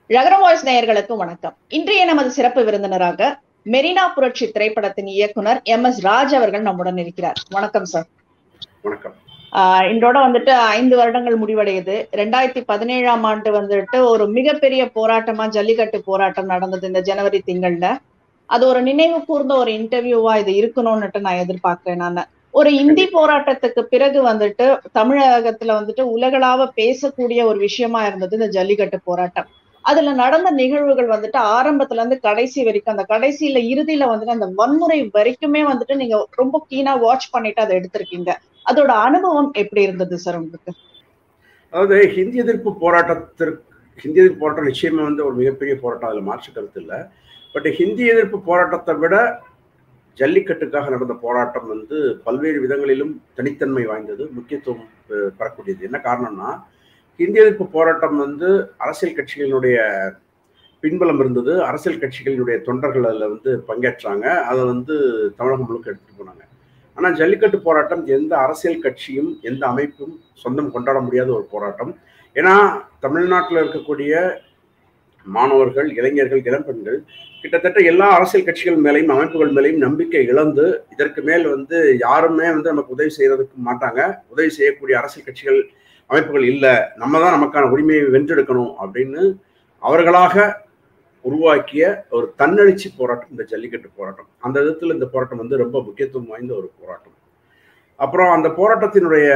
ரகர voice நேயர்களுக்கு வணக்கம் இன்றைய நமது சிறப்பு விருந்தினராக மெரினா புரட்சி திரைப்படத்தின் இயக்குனர் எம் எஸ் ராஜ் அவர்கள் நம்முடன் இருக்கிறார் வணக்கம் சார் வணக்கம் ஆஹ் இன்றோட வந்துட்டு ஐந்து வருடங்கள் முடிவடையுது ரெண்டாயிரத்தி பதினேழாம் ஆண்டு வந்துட்டு ஒரு மிகப்பெரிய போராட்டமா ஜல்லிக்கட்டு போராட்டம் நடந்தது இந்த ஜனவரி திங்கள்ல அது ஒரு நினைவு கூர்ந்த ஒரு இன்டர்வியூவா இது இருக்கணும்னுட்டு நான் எதிர்பார்க்கிறேன் நான் ஒரு இந்தி போராட்டத்துக்கு பிறகு வந்துட்டு தமிழகத்துல வந்துட்டு உலகளாவ பேசக்கூடிய ஒரு விஷயமா இருந்தது இந்த ஜல்லிக்கட்டு போராட்டம் அதுல நடந்த நிகழ்வுகள் வந்துட்டு ஆரம்பத்துல இருந்து கடைசி வரைக்கும் அந்த கடைசியில இறுதியில வந்துட்டு அந்த வன்முறை வரைக்குமே வந்துட்டு நீங்க ரொம்ப கீனா வாட்ச் பண்ணிட்டு அதை எடுத்திருக்கீங்க அதோட அனுபவம் எப்படி இருந்தது சார் உங்களுக்கு அதாவது ஹிந்தி எதிர்ப்பு போராட்டத்திற்கு ஹிந்தி எதிர்ப்பு போராட்டம் நிச்சயமா வந்து ஒரு மிகப்பெரிய போராட்டம் அதில் மாற்று கருத்து இல்லை பட் ஹிந்தி எதிர்ப்பு போராட்டத்தை விட ஜல்லிக்கட்டுக்காக நடந்த போராட்டம் வந்து பல்வேறு விதங்களிலும் தனித்தன்மை வாய்ந்தது முக்கியத்துவம் அஹ், பெறக்கூடியது என்ன காரணம்னா ஹிந்தி எதிர்ப்பு போராட்டம் வந்து அரசியல் கட்சிகளினுடைய பின்பலம் இருந்தது அரசியல் கட்சிகளினுடைய தொண்டர்கள் அதில் வந்து பங்கேற்றாங்க அதை வந்து தமிழகம் முழுக்க எடுத்துட்டு போனாங்க ஆனால் ஜல்லிக்கட்டு போராட்டம் எந்த அரசியல் கட்சியும் எந்த அமைப்பும் சொந்தம் கொண்டாட முடியாத ஒரு போராட்டம் ஏன்னா தமிழ்நாட்டில் இருக்கக்கூடிய மாணவர்கள் இளைஞர்கள் இளம்பெண்கள் கிட்டத்தட்ட எல்லா அரசியல் கட்சிகள் மேலேயும் அமைப்புகள் மேலேயும் நம்பிக்கை இழந்து இதற்கு மேல் வந்து யாருமே வந்து நமக்கு உதவி செய்யறதுக்கு மாட்டாங்க உதவி செய்யக்கூடிய அரசியல் கட்சிகள் அமைப்புகள் இல்லை நம்ம தான் நமக்கான உரிமையை வென்றெடுக்கணும் அப்படின்னு அவர்களாக உருவாக்கிய ஒரு தன்னெழுச்சி போராட்டம் இந்த ஜல்லிக்கட்டு போராட்டம் அந்த விதத்தில் இந்த போராட்டம் வந்து ரொம்ப முக்கியத்துவம் வாய்ந்த ஒரு போராட்டம் அப்புறம் அந்த போராட்டத்தினுடைய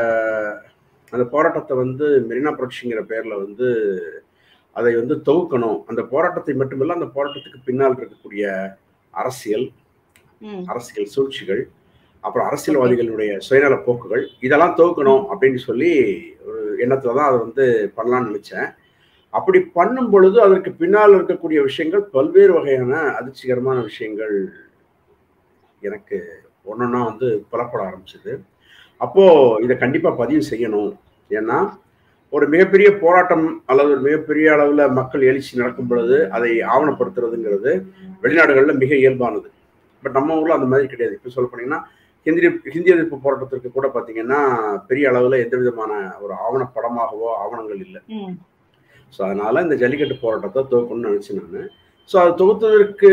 அந்த போராட்டத்தை வந்து மெரினா புரட்சிங்கிற பேர்ல வந்து அதை வந்து தொகுக்கணும் அந்த போராட்டத்தை மட்டுமல்ல அந்த போராட்டத்துக்கு பின்னால் இருக்கக்கூடிய அரசியல் ம், அரசியல் சூழ்ச்சிகள் அப்புறம் அரசியல்வாதிகளுடைய சுயநல போக்குகள் இதெல்லாம் தொகுக்கணும் அப்படின்னு சொல்லி ஒரு எண்ணத்துல தான் அதை வந்து பண்ணலாம்னு நினைச்சேன் அப்படி பண்ணும் பொழுது அதற்கு பின்னால் இருக்கக்கூடிய விஷயங்கள் பல்வேறு வகையான அதிர்ச்சிகரமான விஷயங்கள் எனக்கு ஒன்னொன்னா வந்து புலப்பட ஆரம்பிச்சது அப்போ இதை கண்டிப்பா பதிவு செய்யணும் ஏன்னா ஒரு மிகப்பெரிய போராட்டம் அல்லது ஒரு மிகப்பெரிய அளவுல மக்கள் எழுச்சி நடக்கும் பொழுது அதை ஆவணப்படுத்துறதுங்கிறது வெளிநாடுகள்ல மிக இயல்பானது பட் நம்ம ஊர்ல அந்த மாதிரி கிடையாது இப்போ சொல்ல போனீங்கன்னா ஹிந்தி ஹிந்தி எதிர்ப்பு போராட்டத்திற்கு கூட பாத்தீங்கன்னா பெரிய அளவுல எந்த விதமான ஒரு ஆவணப்படமாகவோ ஆவணங்கள் இல்லை ம், ஸோ அதனால இந்த ஜல்லிக்கட்டு போராட்டத்தை துவக்கணும்னு நினைச்சேன் நான் ஸோ அதை தொகுத்ததற்கு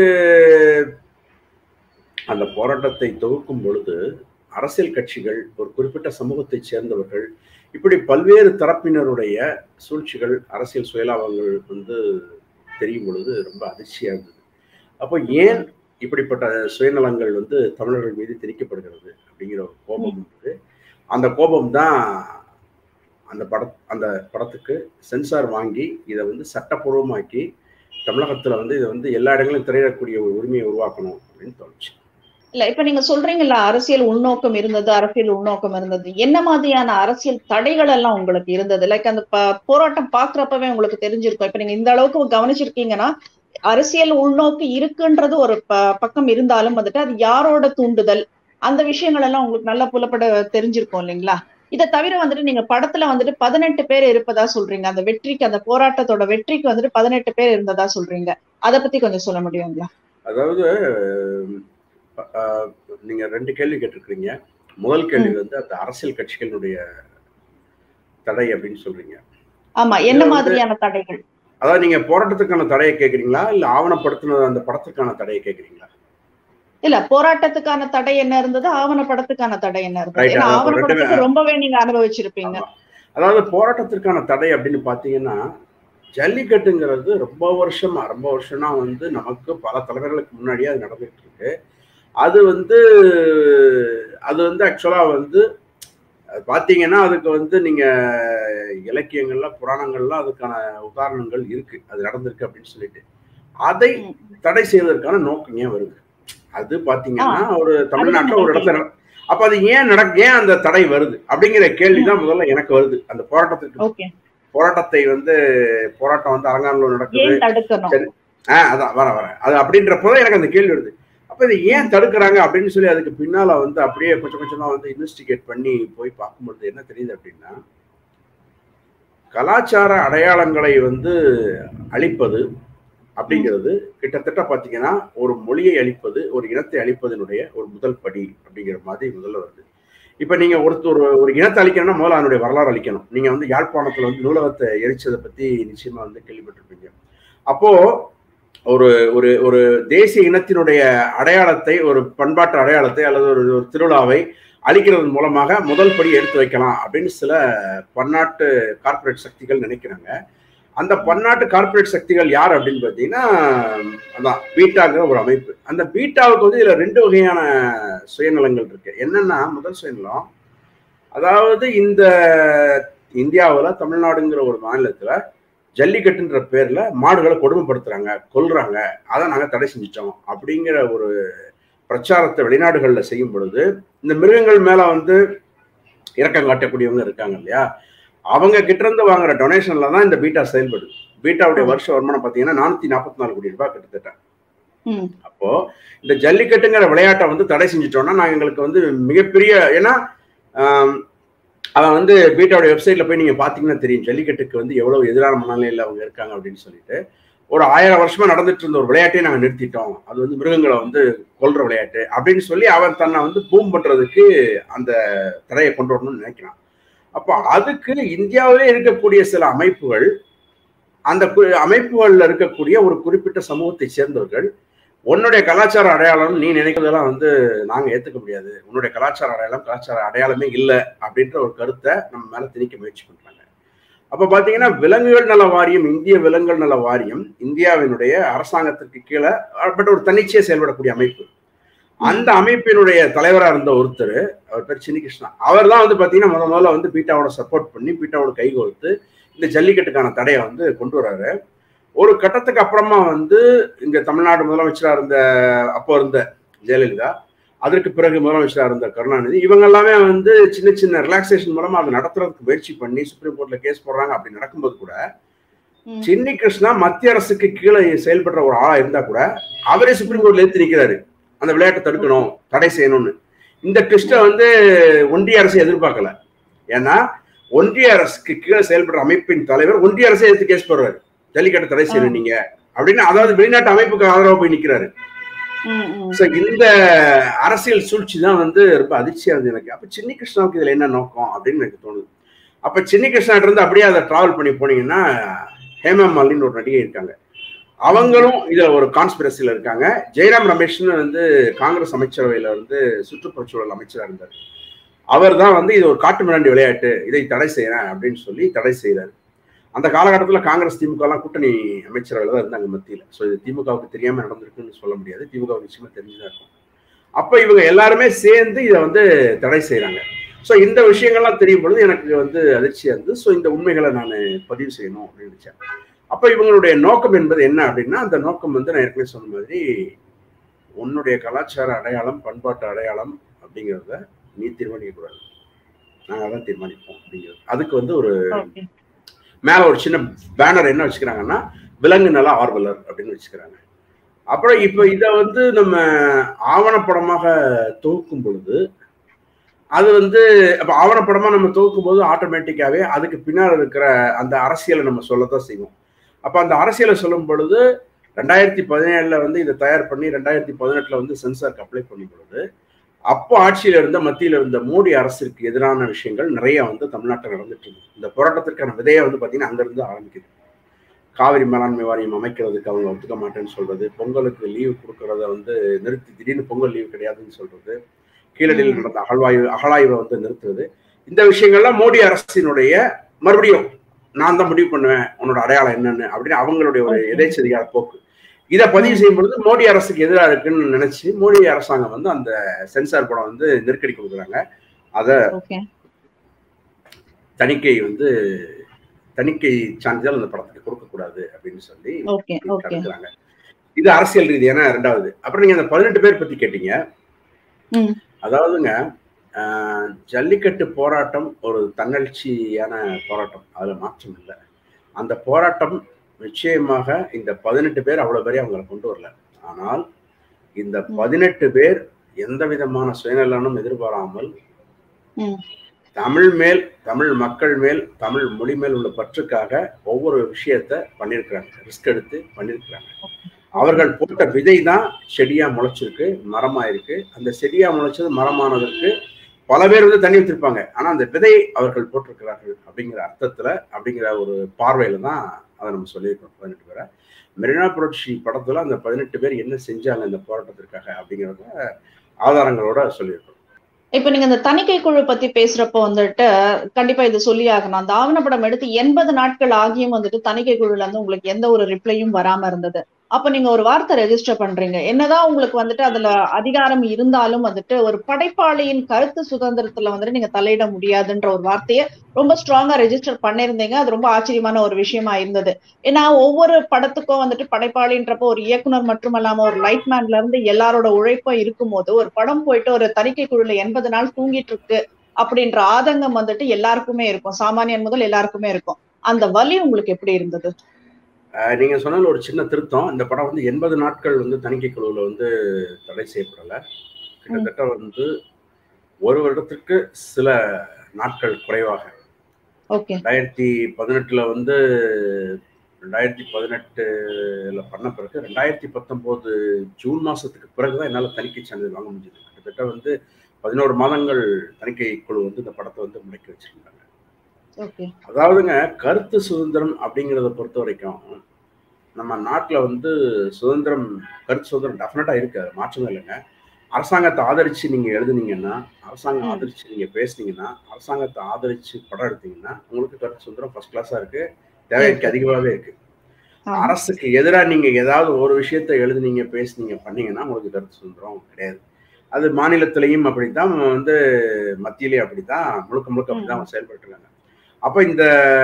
அந்த போராட்டத்தை தொகுக்கும் பொழுது அரசியல் கட்சிகள் ஒரு குறிப்பிட்ட சமூகத்தைச் சேர்ந்தவர்கள் இப்படி பல்வேறு தரப்பினருடைய சூழ்ச்சிகள் அரசியல் சுயலாபங்கள் வந்து தெரியும் பொழுது ரொம்ப அதிர்ச்சியா இருந்தது அப்போ ஏன் இப்படிப்பட்ட சுயநலங்கள் வந்து தமிழர்கள் மீது திணிக்கப்படுகிறது அப்படிங்கிற ஒரு கோபம் இருந்தது அந்த கோபம் தான் அந்த பட அந்த படத்துக்கு சென்சார் வாங்கி இதை வந்து சட்டப்பூர்வமாக்கி தமிழகத்துல வந்து இதை வந்து எல்லா இடங்களிலும் திரையிடக்கூடிய ஒரு உரிமையை உருவாக்கணும் அப்படின்னு தோணுச்சு இல்ல இப்ப நீங்க சொல்றீங்கல்ல அரசியல் உள்நோக்கம் இருந்தது அரசியல் உள்நோக்கம் இருந்தது என்ன மாதிரியான அரசியல் தடைகள் எல்லாம் உங்களுக்கு இருந்தது லைக் அந்த ப- போராட்டம் பாக்குறப்பவே உங்களுக்கு தெரிஞ்சிருக்கும் இப்ப நீங்க இந்த அளவுக்கு கவனிச்சிருக்கீங்கன்னா அரசியல் உள்நோக்கு இருக்குன்றது ஒரு ப- பக்கம் இருந்தாலும் வந்துட்டு அது யாரோட தூண்டுதல் அந்த விஷயங்கள் எல்லாம் உங்களுக்கு நல்லா புலப்பட தெரிஞ்சிருக்கும் இல்லைங்களா இதை தவிர வந்துட்டு நீங்க படத்துல வந்துட்டு பதினெட்டு பேர் இருப்பதா சொல்றீங்க அந்த வெற்றிக்கு அந்த போராட்டத்தோட வெற்றிக்கு வந்துட்டு பதினெட்டு பேர் இருந்ததா சொல்றீங்க அத பத்தி கொஞ்சம் சொல்ல முடியுங்களா அதாவது அஹ், நீங்க ரெண்டு கேள்வி கேட்டிருக்கிறீங்க முதல் கேள்வி வந்து அந்த அரசியல் கட்சிகளுடைய தடை அப்படின்னு சொல்றீங்க ஆமா என்ன இதுல வந்து- மாதிரியான தடைகள் அதாவது நீங்க போராட்டத்துக்கான தடையை கேட்குறீங்களா இல்ல ஆவணப்படுத்தின அந்த படத்துக்கான தடையை கேட்குறீங்களா இல்ல போராட்டத்துக்கான தடை என்ன இருந்தது ஆவணப்படத்துக்கான தடை என்ன இருந்தது Right, ஏன்னா அதான் ஆவணப்படத்துக்கு ரொம்பவே நீங்க அனுபவிச்சிருப்பீங்க ஆமா. அதாவது போராட்டத்திற்கான தடை அப்படின்னு பாத்தீங்கன்னா ஜல்லிக்கட்டுங்கிறது ரொம்ப வருஷமா ரொம்ப வருஷமா வந்து நமக்கு பல தலைவர்களுக்கு முன்னாடியே அது நடந்துட்டு இருக்கு அது வந்து அது வந்து ஆக்சுவலா வந்து அது பாத்தீங்கன்னா அதுக்கு வந்து நீங்க இலக்கியங்கள்ல புராணங்கள்ல அதுக்கான உதாரணங்கள் இருக்கு அது நடந்திருக்கு அப்படின்னு சொல்லிட்டு அதை ம். தடை செய்வதற்கான நோக்கம் ஏன் வருது அது பாத்தீங்கன்னா ஒரு தமிழ்நாட்டுல அதுதான் ஒரு இடத்துல நட- அப்ப அது ஏன் நடக்க ஏன் அந்த தடை வருது அப்படிங்கிற கேள்விதான் முதல்ல எனக்கு வருது அந்த போராட்டத்துக்கு ஓகே போராட்டத்தை வந்து போராட்டம் வந்து அரங்கானூர் நடக்குது ஏன் தடுக்கணும் சரி. ஆஹ் அதான் வர வர அது அப்படின்றப்பதான் எனக்கு அந்த கேள்வி வருது அப்ப இதை ஏன் தடுக்கிறாங்க அப்படின்னு சொல்லி அதுக்கு பின்னால வந்து அப்படியே கொஞ்சம் கொஞ்சமா வந்து இன்வெஸ்டிகேட் பண்ணி போய் பார்க்கும்பொழுது என்ன தெரியுது அப்படின்னா கலாச்சார அடையாளங்களை வந்து அழிப்பது அப்படிங்கிறது கிட்டத்தட்ட பாத்தீங்கன்னா ஒரு மொழியை அழிப்பது ஒரு இனத்தை அழிப்பதனுடைய ஒரு முதல் படி அப்படிங்கிற மாதிரி முதல்ல வருது இப்ப நீங்க ஒருத்தர் ஒரு ஒரு இனத்தை அழிக்கணும்னா முதல்ல அதனுடைய வரலாறு அழிக்கணும் நீங்க வந்து யாழ்ப்பாணத்துல வந்து நூலகத்தை எரிச்சதை பத்தி நிச்சயமா வந்து கேள்விப்பட்டிருப்பீங்க அப்போ ஒரு ஒரு ஒரு தேசிய இனத்தினுடைய அடையாளத்தை ஒரு பண்பாட்டு அடையாளத்தை அல்லது ஒரு ஒரு திருவிழாவை அழிக்கிறதன் மூலமாக முதல் படி எடுத்து வைக்கலாம் அப்படின்னு சில பன்னாட்டு கார்ப்பரேட் சக்திகள் நினைக்கிறாங்க அந்த பன்னாட்டு கார்ப்பரேட் சக்திகள் யார் அப்படின்னு பார்த்தீங்கன்னா அதான் பீட்டாங்கிற ஒரு அமைப்பு அந்த பீட்டாவுக்கு வந்து இதுல ரெண்டு வகையான சுயநலங்கள் இருக்கு என்னன்னா முதல் சுயநலம் அதாவது இந்த இந்தியாவில் தமிழ்நாடுங்கிற ஒரு மாநிலத்துல ஜல்லிக்கட்டுன்ற பேர்ல மாடுகளை கொடுமைப்படுத்துறாங்க கொல்றாங்க அதை நாங்க தடை செஞ்சிட்டோம் அப்படிங்கிற ஒரு பிரச்சாரத்தை வெளிநாடுகள்ல செய்யும் பொழுது இந்த மிருகங்கள் மேல வந்து இறக்கம் காட்டக்கூடியவங்க இருக்காங்க இல்லையா அவங்க கிட்ட இருந்து வாங்குற டொனேஷன்ல தான் இந்த பீட்டா செயல்படுது பீட்டாவுடைய வருஷ வருமானம் பாத்தீங்கன்னா நானூத்தி நாற்பத்தி நாலு கோடி ரூபாய் கிட்டத்தட்ட அப்போ இந்த ஜல்லிக்கட்டுங்கிற விளையாட்டை வந்து தடை செஞ்சிட்டோம்னா நான் எங்களுக்கு வந்து மிகப்பெரிய ஏன்னா அவன் வந்து பீட்டாவுடைய வெப்சைட்ல போய் நீங்க பாத்தீங்கன்னா தெரியும் ஜல்லிக்கட்டுக்கு வந்து எவ்வளவு எதிரான மனநிலையில அவங்க இருக்காங்க அப்படின்னு சொல்லிட்டு ஒரு ஆயிரம் வருஷமா நடந்துட்டு இருந்த ஒரு விளையாட்டையே நாங்க நிறுத்திட்டோம் அது வந்து மிருகங்களை வந்து கொல்ற விளையாட்டு அப்படின்னு சொல்லி அவன் தன்னை வந்து பூம் பண்றதுக்கு அந்த தடையை கொண்டு வரணும்னு நினைக்கிறான் அப்போ அதுக்கு இந்தியாவிலே இருக்கக்கூடிய சில அமைப்புகள் அந்த அமைப்புகள்ல இருக்கக்கூடிய ஒரு குறிப்பிட்ட சமூகத்தை சேர்ந்தவர்கள் உன்னுடைய கலாச்சார அடையாளம் நீ நினைக்கிறதெல்லாம் வந்து நாங்க ஏத்துக்க முடியாது உன்னுடைய கலாச்சார அடையாளம் கலாச்சார அடையாளமே இல்லை அப்படின்ற ஒரு கருத்தை நம்ம மேல திணிக்க முயற்சி பண்றாங்க அப்ப பாத்தீங்கன்னா விலங்குகள் நல வாரியம் இந்திய விலங்குகள் நல வாரியம் இந்தியாவினுடைய அரசாங்கத்திற்கு கீழே பட் ஒரு தன்னிச்சையா செயல்படக்கூடிய அமைப்பு அந்த அமைப்பினுடைய தலைவராக இருந்த ஒருத்தர் அவர் பேர் சின்னி கிருஷ்ணா அவர் தான் வந்து பாத்தீங்கன்னா முத முதல்ல வந்து பீட்டாவோட சப்போர்ட் பண்ணி பீட்டாவோட கை கோர்த்து இந்த ஜல்லிக்கட்டுக்கான தடையை வந்து கொண்டு வர்றாரு ஒரு கட்டத்துக்கு அப்புறமா வந்து இங்க தமிழ்நாடு முதலமைச்சரா இருந்த அப்போ இருந்த ஜெயலலிதா அதற்கு பிறகு முதலமைச்சரா இருந்த கருணாநிதி இவங்க எல்லாமே வந்து சின்ன சின்ன ரிலாக்ஸேஷன் மூலமா அதை நடத்துறதுக்கு முயற்சி பண்ணி சுப்ரீம் கோர்ட்ல கேஸ் போடுறாங்க அப்படி நடக்கும்போது கூட சின்னி கிருஷ்ணா மத்திய அரசுக்கு கீழே செயல்படுற ஒரு ஆளா இருந்தா கூட அவரே சுப்ரீம் கோர்ட்ல எடுத்து நிற்கிறாரு அந்த விளையாட்டை தடுக்கணும் தடை செய்யணும்னு இந்த ட்விஸ்ட வந்து ஒன்றிய அரசு எதிர்பார்க்கல ஏன்னா ஒன்றிய அரசுக்கு கீழே செயல்படுற அமைப்பின் தலைவர் ஒன்றிய அரசே எடுத்து கேஸ் போடுறாரு ஜல்லிக்கட்டு தடை செய்யணும் நீங்க அப்படின்னு அதாவது வெளிநாட்டு அமைப்புக்கு ஆதரவா போய் நிக்கிறாரு இந்த அரசியல் சூழ்ச்சி தான் வந்து ரொம்ப அதிர்ச்சியா இருந்தது எனக்கு அப்ப சின்னி கிருஷ்ணாவுக்கு இதுல என்ன நோக்கம் அப்படின்னு எனக்கு தோணுது அப்ப சின்னி கிருஷ்ணா இருந்து அப்படியே அதை டிராவல் பண்ணி போனீங்கன்னா ஹேமா மாலின்னு ஒரு நடிகை இருக்காங்க அவங்களும் இதுல ஒரு கான்ஸ்பிரசில இருக்காங்க ஜெயராம் ரமேஷ்னு வந்து காங்கிரஸ் அமைச்சரவையில வந்து சுற்றுப்புறச்சூழல் அமைச்சரா இருந்தார் அவர் தான் வந்து இது ஒரு காட்டு மிராண்டி விளையாட்டு இதை தடை செய்யறேன் அப்படின்னு சொல்லி தடை செய்யறாரு அந்த காலகட்டத்தில் காங்கிரஸ் திமுக எல்லாம் கூட்டணி அமைச்சரவையில் தான் இருந்தாங்க மத்தியில் ஸோ இது திமுகவுக்கு தெரியாம நடந்திருக்குன்னு சொல்ல முடியாது திமுக நிச்சயமா தெரிஞ்சுதான் இருக்கும் அப்ப இவங்க எல்லாருமே சேர்ந்து இதை வந்து தடை செய்யறாங்க ஸோ இந்த விஷயங்கள்லாம் தெரியும் பொழுது எனக்கு வந்து அதிர்ச்சியா இருந்தது ஸோ இந்த உண்மைகளை நான் பதிவு செய்யணும் அப்படின்னு நினைச்சேன் அப்ப இவங்களுடைய நோக்கம் என்பது என்ன அப்படின்னா அந்த நோக்கம் வந்து நான் ஏற்கனவே சொன்ன மாதிரி உன்னுடைய கலாச்சார அடையாளம் பண்பாட்டு அடையாளம் அப்படிங்கிறத நீ தீர்மானிக்க கூடாது நாங்க தான் தீர்மானிப்போம் அப்படிங்கிறது அதுக்கு வந்து ஒரு மேல ஒரு சின்ன பேனர் என்ன வச்சுக்கிறாங்கன்னா விலங்கு நல ஆர்வலர் அப்படின்னு வச்சுக்கிறாங்க அப்புறம் இப்ப இதை வந்து நம்ம ஆவணப்படமாக தொகுக்கும் பொழுது அது வந்து அப்ப ஆவணப்படமா நம்ம தொகுக்கும் போது ஆட்டோமேட்டிக்காவே அதுக்கு பின்னால் இருக்கிற அந்த அரசியலை நம்ம சொல்லத்தான் செய்வோம் அப்ப அந்த அரசியலை சொல்லும் பொழுது ரெண்டாயிரத்தி பதினேழுல வந்து இதை தயார் பண்ணி ரெண்டாயிரத்தி பதினெட்டுல வந்து சென்சாருக்கு அப்ளை பண்ணும் பொழுது அப்போ ஆட்சியில இருந்த மத்தியில இருந்த மோடி அரசிற்கு எதிரான விஷயங்கள் நிறைய வந்து தமிழ்நாட்டில் நடந்துட்டு இருக்கு இந்த போராட்டத்திற்கான விதையை வந்து பாத்தீங்கன்னா அங்கிருந்து ஆரம்பிக்குது காவிரி மேலாண்மை வாரியம் அமைக்கிறதுக்கு அவங்க ஒத்துக்க மாட்டேன்னு சொல்றது பொங்கலுக்கு லீவு கொடுக்கறத வந்து நிறுத்தி திடீர்னு பொங்கல் லீவு கிடையாதுன்னு சொல்றது கீழடியில் நடந்த அகழ்வாய்வு அகழாய்வை வந்து நிறுத்துறது இந்த விஷயங்கள்லாம் மோடி அரசினுடைய மறுபடியும் நான் தான் முடிவு பண்ணுவேன் உன்னோட அடையாளம் என்னன்னு அப்படின்னு அவங்களுடைய ஒரு எதேச்சதிகார போக்கு இதை பதிவு செய்யும் பொழுது மோடி அரசுக்கு எதிராக இருக்குன்னு நினைச்சு மோடி அரசாங்கம் வந்து அந்த சென்சார் படம் வந்து நெருக்கடி கொடுக்குறாங்க அத தணிக்கை வந்து தணிக்கை சான்றிதழ் அந்த படத்துக்கு கொடுக்க கூடாது அப்படின்னு சொல்லி தடுக்கிறாங்க இது அரசியல் ரீதியான ரெண்டாவது அப்புறம் நீங்க அந்த பதினெட்டு பேர் பத்தி கேட்டீங்க அதாவதுங்க ஜல்லிக்கட்டு போராட்டம் ஒரு தன்னெழுச்சியான போராட்டம் அதுல மாற்றம் இல்லை அந்த போராட்டம் நிச்சயமாக இந்த பதினெட்டு பேர் அவ்வளவு பேரையும் அவங்களை கொண்டு வரல ஆனால் இந்த பதினெட்டு பேர் எந்த விதமான சுயநலனும் எதிர்பாராமல் தமிழ் மேல் தமிழ் மக்கள் மேல் தமிழ் மொழி மேல் உள்ள பற்றுக்காக ஒவ்வொரு விஷயத்த பண்ணியிருக்கிறாங்க ரிஸ்க் எடுத்து பண்ணியிருக்கிறாங்க அவர்கள் போட்ட விதை தான் செடியா முளைச்சிருக்கு மரமா இருக்கு அந்த செடியா முளைச்சது மரமானதற்கு பல பேர் வந்து தண்ணி ஊற்றிருப்பாங்க ஆனா அந்த விதை அவர்கள் போட்டிருக்கிறார்கள் அப்படிங்கிற அர்த்தத்துல அப்படிங்கிற ஒரு பார்வையில தான் அதை நம்ம சொல்லியிருக்கோம் பதினெட்டு பேரை மெரினா புரட்சி படத்துல அந்த பதினெட்டு பேர் என்ன செஞ்சாங்க இந்த போராட்டத்திற்காக அப்படிங்கிறத ஆதாரங்களோட சொல்லியிருக்கோம் இப்ப நீங்க இந்த தணிக்கை குழு பத்தி பேசுறப்போ வந்துட்டு கண்டிப்பா இது சொல்லி ஆகணும் அந்த ஆவணப்படம் எடுத்து எண்பது நாட்கள் ஆகியும் வந்துட்டு தணிக்கை குழுல இருந்து உங்களுக்கு எந்த ஒரு ரிப்ளையும் வராம இருந்தது அப்ப நீங்க ஒரு வார்த்தை ரெஜிஸ்டர் பண்றீங்க என்னதான் உங்களுக்கு வந்துட்டு அதுல அதிகாரம் இருந்தாலும் வந்துட்டு ஒரு படைப்பாளியின் கருத்து சுதந்திரத்துல வந்துட்டு நீங்க தலையிட முடியாதுன்ற ஒரு வார்த்தையை ரொம்ப ஸ்ட்ராங்கா ரெஜிஸ்டர் பண்ணிருந்தீங்க அது ரொம்ப ஆச்சரியமான ஒரு விஷயமா இருந்தது ஏன்னா ஒவ்வொரு படத்துக்கும் வந்துட்டு படைப்பாளின்றப்போ ஒரு இயக்குனர் மட்டுமல்லாம ஒரு லைட் மேன்ல இருந்து எல்லாரோட உழைப்பும் இருக்கும்போது ஒரு படம் போயிட்டு ஒரு தணிக்கை குழுல எண்பது நாள் தூங்கிட்டு இருக்கு அப்படின்ற ஆதங்கம் வந்துட்டு எல்லாருக்குமே இருக்கும் சாமானியன் முதல் எல்லாருக்குமே இருக்கும் அந்த வலி உங்களுக்கு எப்படி இருந்தது நீங்க சொன்னதுல ஒரு சின்ன திருத்தம் இந்த படம் வந்து எண்பது நாட்கள் வந்து தணிக்கை குழுவில் வந்து தடை செய்யப்படல கிட்டத்தட்ட வந்து ஒரு வருடத்திற்கு சில நாட்கள் குறைவாக ஓகே ரெண்டாயிரத்தி பதினெட்டுல வந்து ரெண்டாயிரத்தி பதினெட்டுல பண்ண பிறகு ரெண்டாயிரத்தி பத்தொன்பது ஜூன் மாசத்துக்கு பிறகுதான் என்னால் தணிக்கை சான்றிதழ் வாங்க முடிஞ்சது கிட்டத்தட்ட வந்து பதினோரு மாதங்கள் தணிக்கை குழு வந்து இந்த படத்தை வந்து முடக்கி வச்சிருந்தாங்க ஓகே அதாவதுங்க கருத்து சுதந்திரம் அப்படிங்கிறத பொறுத்த வரைக்கும் நம்ம நாட்டில் வந்து சுதந்திரம் கருத்து சுதந்திரம் டெஃபினட்டாக இருக்கு அது மாற்றமே இல்லைங்க அரசாங்கத்தை ஆதரிச்சு நீங்க எழுதுனீங்கன்னா அரசாங்கம் ம். ஆதரிச்சு நீங்க பேசுனீங்கன்னா அரசாங்கத்தை ஆதரிச்சு படம் எடுத்தீங்கன்னா உங்களுக்கு கருத்து சுதந்திரம் ஃபர்ஸ்ட் கிளாஸா இருக்கு தேவைக்கு அதிகமாகவே இருக்கு ஆமா. அரசுக்கு எதிராக நீங்க ஏதாவது ஒரு விஷயத்தை எழுதுனீங்க பேசுனீங்க பண்ணீங்கன்னா உங்களுக்கு கருத்து சுதந்திரம் கிடையாது அது மாநிலத்திலையும் அப்படித்தான் வந்து மத்தியிலையும் அப்படித்தான் முழுக்க முழுக்க அப்படிதான் அவங்க செயல்பட்டு இருக்காங்க அப்ப இந்த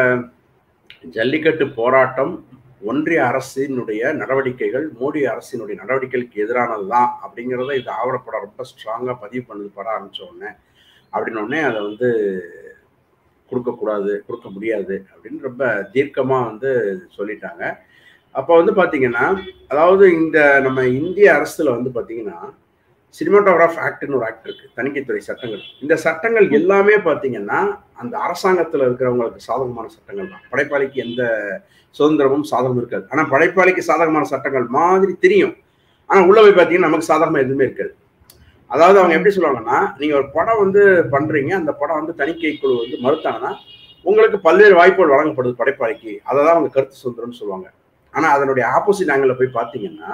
ஜல்லிக்கட்டு போராட்டம் ஒன்றிய அரசினுடைய நடவடிக்கைகள் மோடி அரசினுடைய நடவடிக்கைகளுக்கு எதிரானது தான் அப்படிங்கிறத இது ஆவணப்படம் ரொம்ப ஸ்ட்ராங்காக பதிவு பண்ணுது படம் ஆரம்பிச்ச உடனே அப்படின்னு உடனே அதை வந்து கொடுக்கக்கூடாது கொடுக்க முடியாது அப்படின்னு ரொம்ப தீர்க்கமாக வந்து சொல்லிட்டாங்க அப்போ வந்து பார்த்தீங்கன்னா அதாவது இந்த நம்ம இந்திய அரசுல வந்து பார்த்தீங்கன்னா சினிமாட்டோகிராஃப் ஆக்ட்னு ஒரு ஆக்ட் இருக்கு தணிக்கைத்துறை சட்டங்கள் இந்த சட்டங்கள் எல்லாமே பார்த்தீங்கன்னா அந்த அரசாங்கத்தில் இருக்கிறவங்களுக்கு சாதகமான சட்டங்கள் தான் படைப்பாளிக்கு எந்த சுதந்திரமும் சாதகமும் இருக்காது ஆனால் படைப்பாளிக்கு சாதகமான சட்டங்கள் மாதிரி தெரியும் ஆனால் உள்ள போய் பார்த்தீங்கன்னா நமக்கு சாதகமாக எதுவுமே இருக்காது அதாவது அவங்க எப்படி சொல்லுவாங்கன்னா நீங்க ஒரு படம் வந்து பண்றீங்க அந்த படம் வந்து தணிக்கை குழு வந்து மறுத்தாங்கன்னா உங்களுக்கு பல்வேறு வாய்ப்புகள் வழங்கப்படுது படைப்பாளிக்கு அதை தான் அவங்க கருத்து சுதந்திரம்னு சொல்லுவாங்க ஆனா அதனுடைய ஆப்போசிட் ஆங்கிள் போய் பார்த்தீங்கன்னா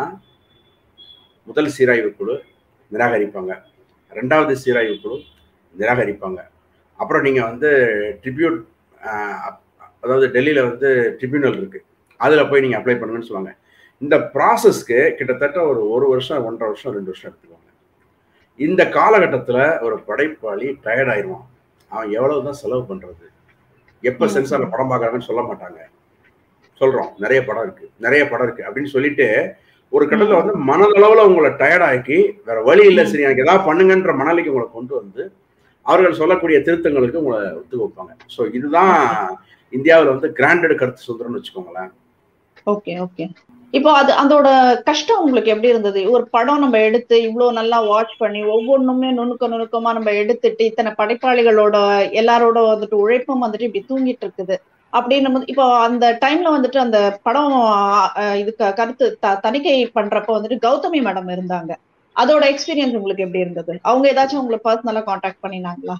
முதல் சீராய்வு குழு நிராகரிப்பாங்க ரெண்டாவது சீராய்வு குழு நிராகரிப்பாங்க அப்புறம் நீங்க வந்து ட்ரிபியூட் அதாவது டெல்லியில வந்து ட்ரிபியூனல் இருக்கு அதுல போய் நீங்க அப்ளை பண்ணுங்கன்னு சொல்லுவாங்க இந்த ப்ராசஸ்க்கு கிட்டத்தட்ட ஒரு ஒரு வருஷம் ஒன்றரை வருஷம் ரெண்டு வருஷம் எடுத்துக்குவாங்க இந்த காலகட்டத்தில் ஒரு படைப்பாளி டயர்ட் ஆயிடுவான் அவன் எவ்வளவுதான் செலவு பண்றது எப்போ ம். சென்சார்ல படம் பார்க்கறாங்கன்னு சொல்ல மாட்டாங்க சொல்றோம் நிறைய படம் இருக்கு நிறைய படம் இருக்கு அப்படின்னு சொல்லிட்டு ஒரு கட்டத்துல வந்து மனதளவுல உங்களை டயர்ட் ஆக்கி வேற வழி இல்லை சரி எனக்கு ஏதாவது பண்ணுங்கன்ற மனநிலைக்கு உங்களை கொண்டு வந்து அவர்கள் சொல்லக்கூடிய திருத்தங்களுக்கு உங்களை ஒத்துக்க வைப்பாங்க ஸோ இதுதான் இந்தியாவில் வந்து கிராண்டட் கருத்து சுதந்திரம்னு வச்சுக்கோங்களேன் ஓகே ஓகே இப்போ அது அதோட கஷ்டம் உங்களுக்கு எப்படி இருந்தது ஒரு படம் நம்ம எடுத்து இவ்வளவு நல்லா வாட்ச் பண்ணி ஒவ்வொன்றுமே நுணுக்க நுணுக்கமா நம்ம எடுத்துட்டு இத்தனை படைப்பாளிகளோட எல்லாரோட வந்துட்டு உழைப்பும் வந்துட்டு இப்படி தூங்கிட்டு இருக்குது அப்படின்னு போது இப்போ அந்த டைம்ல வந்துட்டு அந்த படம் அஹ், இதுக்கு கருத்து த- தணிக்கை பண்றப்ப வந்துட்டு கௌதமி மேடம் இருந்தாங்க அதோட எக்ஸ்பீரியன்ஸ் உங்களுக்கு எப்படி இருந்தது அவங்க ஏதாச்சும் உங்களை பர்சனலா காண்டாக்ட் பண்ணினாங்களா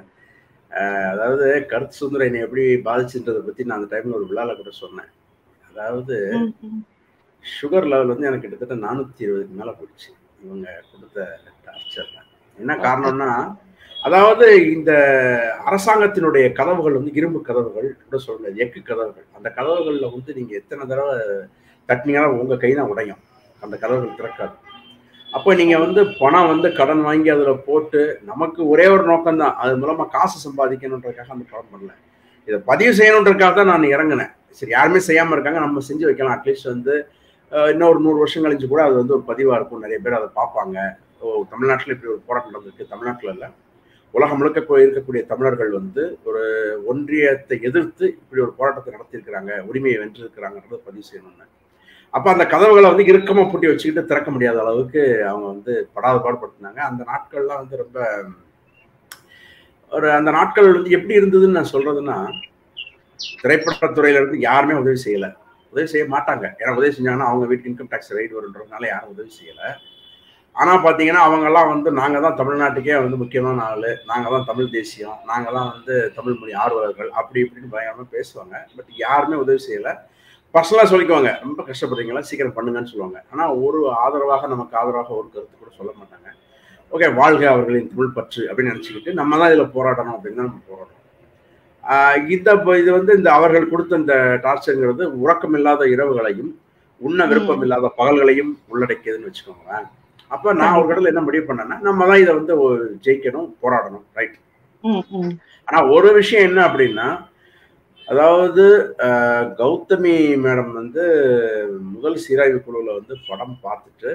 அதாவது கருத்து சுதந்திரம் என்னை எப்படி பாதிச்சுன்றதை பத்தி நான் அந்த டைம்ல ஒரு விழால கூட சொன்னேன் அதாவது ம், ம். சுகர் லெவல் வந்து எனக்கு கிட்டத்தட்ட நானூத்தி இருபதுக்கு மேல போயிடுச்சு இவங்க கொடுத்த டார்ச்சர்ல என்ன காரணம்னா அதாவது இந்த அரசாங்கத்தினுடைய கதவுகள் வந்து இரும்பு கதவுகள் கூட சொல்ல முடியாது எக்கு கதவுகள் அந்த கதவுகள்ல வந்து நீங்க எத்தனை தடவை தட்டினீங்கன்னா உங்க கை தான் உடையும் அந்த கதவுகள் திறக்காது அப்போ நீங்க வந்து பணம் வந்து கடன் வாங்கி அதுல போட்டு நமக்கு ஒரே ஒரு நோக்கம் தான் அது மூலமா காசு சம்பாதிக்கணுன்றதுக்காக அந்த படம் பண்ணல இதை பதிவு செய்யணுன்றதுக்காக தான் நான் இறங்கினேன் சரி யாருமே செய்யாம இருக்காங்க நம்ம செஞ்சு வைக்கலாம் அட்லீஸ்ட் வந்து அஹ், இன்னும் ஒரு நூறு வருஷம் கழிச்சு கூட அது வந்து ஒரு பதிவா இருக்கும் நிறைய பேர் அதை பார்ப்பாங்க ஓ தமிழ்நாட்டில் இப்படி ஒரு போராட்டம் நடந்திருக்கு தமிழ்நாட்டில் இல்லை உலகம் முழுக்க கொ- இருக்கக்கூடிய தமிழர்கள் வந்து ஒரு ஒன்றியத்தை எதிர்த்து இப்படி ஒரு போராட்டத்தை நடத்தியிருக்கிறாங்க உரிமையை வென்றிருக்கிறாங்கன்றத பதிவு செய்யணும்னு அப்போ அந்த கதவுகளை வந்து இறுக்கமா பூட்டி வச்சுக்கிட்டு திறக்க முடியாத அளவுக்கு அவங்க வந்து படாத பாடுபடுத்தினாங்க அந்த நாட்கள்லாம் வந்து ரொம்ப ஒரு அந்த நாட்கள் வந்து எப்படி இருந்ததுன்னு நான் சொல்றதுன்னா திரைப்படத்துறையில இருந்து யாருமே உதவி செய்யல உதவி செய்ய மாட்டாங்க ஏன்னா உதவி செஞ்சாங்கன்னா அவங்க வீட்டுக்கு இன்கம் டேக்ஸ் ரைட் வருன்றதுனால யாரும் உதவி செய்யல ஆனா பாத்தீங்கன்னா அவங்க எல்லாம் வந்து நாங்க தான் தமிழ்நாட்டுக்கே வந்து முக்கியமான ஆளு நாங்க தான் தமிழ் தேசியம் நாங்க தான் வந்து தமிழ் மொழி ஆர்வலர்கள் அப்படி இப்படின்னு பயங்கரமா பேசுவாங்க பட் யாருமே உதவி செய்யல பர்சனலா சொல்லிக்குவாங்க ரொம்ப கஷ்டப்படுறீங்களா சீக்கிரம் பண்ணுங்கன்னு சொல்லுவாங்க ஆனா ஒரு ஆதரவாக நமக்கு ஆதரவாக ஒரு கருத்து கூட சொல்ல மாட்டாங்க ஓகே வாழ்க அவர்களின் தமிழ் பற்று அப்படின்னு நினைச்சுக்கிட்டு நம்ம தான் இதுல போராடணும் அப்படின்னு தான் நம்ம போராடணும் ஆஹ் இந்த இது வந்து இந்த அவர்கள் கொடுத்த இந்த டார்ச்சருங்கிறது உறக்கம் இல்லாத இரவுகளையும் உண்ண விருப்பம் இல்லாத பகல்களையும் உள்ளடக்கியதுன்னு வச்சுக்கோங்களேன் அப்ப நான் ஒரு கடல என்ன முடிவு பண்ணேன்னா நம்ம தான் இதை வந்து ஜெயிக்கணும் போராடணும் ரைட் ஆனா ஒரு விஷயம் என்ன அப்படின்னா அதாவது கௌதமி மேடம் வந்து முதல் சீராய்வு குழுவில் வந்து படம் பார்த்துட்டு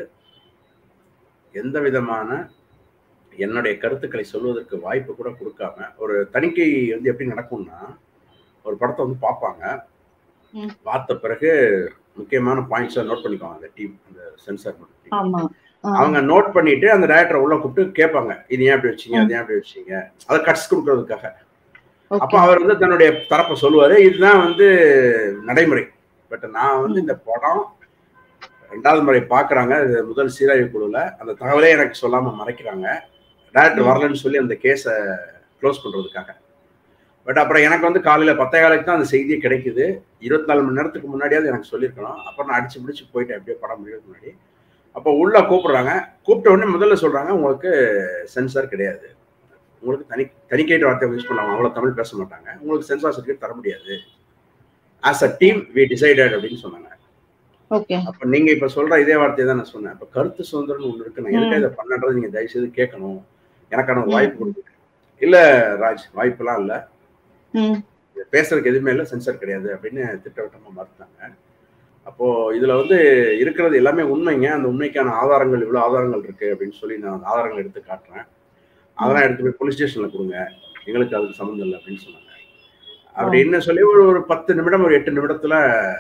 எந்த விதமான என்னுடைய கருத்துக்களை சொல்வதற்கு வாய்ப்பு கூட கொடுக்காம ஒரு தணிக்கை வந்து எப்படி நடக்கும்னா ஒரு படத்தை வந்து பார்ப்பாங்க பார்த்த பிறகு முக்கியமான பாயிண்ட்ஸை நோட் பண்ணிக்குவாங்க அந்த டீம் அந்த சென்சார் டீம் அவங்க நோட் பண்ணிட்டு அந்த டேரக்டரை உள்ள கூப்பிட்டு கேட்பாங்க இது ஏன் அப்படி வச்சீங்க அது ஏன் அப்படி வச்சீங்க அதை கட்ஸ் கொடுக்கறதுக்காக அப்ப அவர் வந்து தன்னுடைய தரப்பை சொல்லுவாரு இதுதான் வந்து நடைமுறை பட் நான் வந்து இந்த படம் ரெண்டாவது முறை பாக்குறாங்க முதல் சீராய்வு குழுல அந்த தகவலே எனக்கு சொல்லாம மறைக்கிறாங்க டேரக்டர் வரலன்னு சொல்லி அந்த கேஸை க்ளோஸ் பண்றதுக்காக பட் அப்புறம் எனக்கு வந்து காலையில பத்தே காலைக்கு தான் அந்த செய்தியே கிடைக்குது இருபத்தி நாலு மணி நேரத்துக்கு முன்னாடியாவது எனக்கு சொல்லியிருக்கணும் அப்புறம் நான் அடிச்சு முடிச்சு போயிட்டேன் எப்படியோ படம் முடியறதுக்கு முன்னாடி அப்போ உள்ள கூப்பிடுறாங்க கூப்பிட்ட உடனே முதல்ல சொல்றாங்க உங்களுக்கு சென்சார் கிடையாது உங்களுக்கு தனி தனிக்கைட்டு வார்த்தை யூஸ் பண்ணுவாங்க அவ்வளோ தமிழ் பேச மாட்டாங்க உங்களுக்கு சென்சார் சர்டிஃபிகேட் தர முடியாது as a team we decided அப்படின்னு சொன்னாங்க அப்ப நீங்க இப்ப சொல்ற இதே வார்த்தையை தான் நான் சொன்னேன் இப்ப கருத்து சுதந்திரம் ஒண்ணு இருக்கு நான் எதுக்காக இதை பண்ணன்றது நீங்க தயவு செய்து கேட்கணும் எனக்கான ஒரு வாய்ப்பு கொடுங்க இல்ல ராஜ் வாய்ப்பெல்லாம் இல்ல பேசுறதுக்கு எதுவுமே இல்லை சென்சார் கிடையாது அப்படின்னு திட்டவட்டமா மறுத்தாங்க அப்போ இதுல வந்து இருக்கிறது எல்லாமே உண்மைங்க அந்த உண்மைக்கான ஆதாரங்கள் இவ்வளவு ஆதாரங்கள் இருக்கு அப்படின்னு சொல்லி நான் ஆதாரங்கள் எடுத்து காட்டுறேன் அதெல்லாம் எடுத்து போய் போலீஸ் ஸ்டேஷன்ல கொடுங்க எங்களுக்கு அதுக்கு சம்மந்தம் இல்லை அப்படின்னு சொன்னாங்க அப்படின்னு சொல்லி ஒரு ஒரு பத்து நிமிடம் ஒரு எட்டு நிமிடத்துல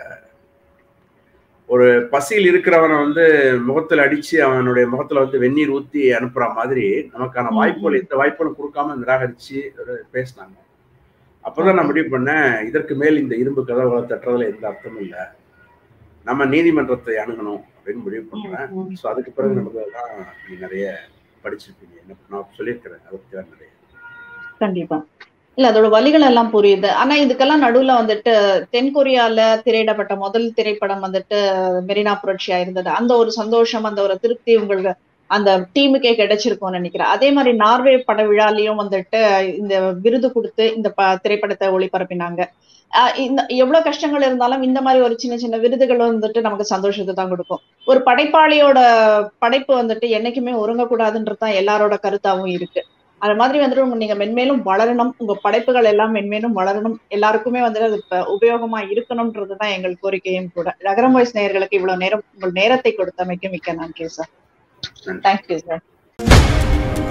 ஒரு பசியில் இருக்கிறவனை வந்து முகத்துல அடிச்சு அவனுடைய முகத்துல வந்து வெந்நீர் ஊத்தி அனுப்புற மாதிரி நமக்கான வாய்ப்புகள் எந்த வாய்ப்புகளும் கொடுக்காம நிராகரிச்சு பேசினாங்க அப்பதான் நான் முடிவு பண்ணேன் இதற்கு மேல் இந்த இரும்பு கதவுகளை தட்டுறதுல எந்த அர்த்தமும் இல்லை நம்ம நீதிமன்றத்தை அணுகணும் அப்படின்னு முடிவு பண்றேன் ஸோ அதுக்கு பிறகு நடந்ததுதான் நீ நிறைய படிச்சிருப்பீங்க என்ன நான் சொல்லியிருக்கிறேன் அதை பத்தி நிறைய கண்டிப்பா இல்ல அதோட வழிகள் எல்லாம் புரியுது ஆனா இதுக்கெல்லாம் நடுவுல வந்துட்டு தென்கொரியால திரையிடப்பட்ட முதல் திரைப்படம் வந்துட்டு மெரினா புரட்சியா இருந்தது அந்த ஒரு சந்தோஷம் அந்த ஒரு திருப்தி உங்களுக்கு அந்த டீமுக்கே கிடைச்சிருக்கும்னு நினைக்கிறேன் அதே மாதிரி நார்வே பட விழாலையும் வந்துட்டு இந்த விருது கொடுத்து இந்த திரைப்படத்தை ஒளிபரப்பினாங்க இந்த எவ்வளவு கஷ்டங்கள் இருந்தாலும் இந்த மாதிரி ஒரு சின்ன சின்ன விருதுகள் வந்துட்டு நமக்கு சந்தோஷத்தை தான் கொடுக்கும் ஒரு படைப்பாளியோட படைப்பு வந்துட்டு என்னைக்குமே ஒருங்கக்கூடாதுன்றது தான் எல்லாரோட கருத்தாவும் இருக்கு அது மாதிரி வந்துட்டு நீங்க மென்மேலும் வளரணும் உங்க படைப்புகள் எல்லாம் மென்மேலும் வளரணும் எல்லாருக்குமே வந்துட்டு அது உபயோகமா இருக்கணும்ன்றதுதான் எங்கள் கோரிக்கையும் கூட நகரம் வாய்ஸ் நேயர்களுக்கு இவ்வளவு நேரம் உங்கள் நேரத்தை கொடுத்தமைக்கு மிக்க நன்றி சார் தேங்க்யூ சார்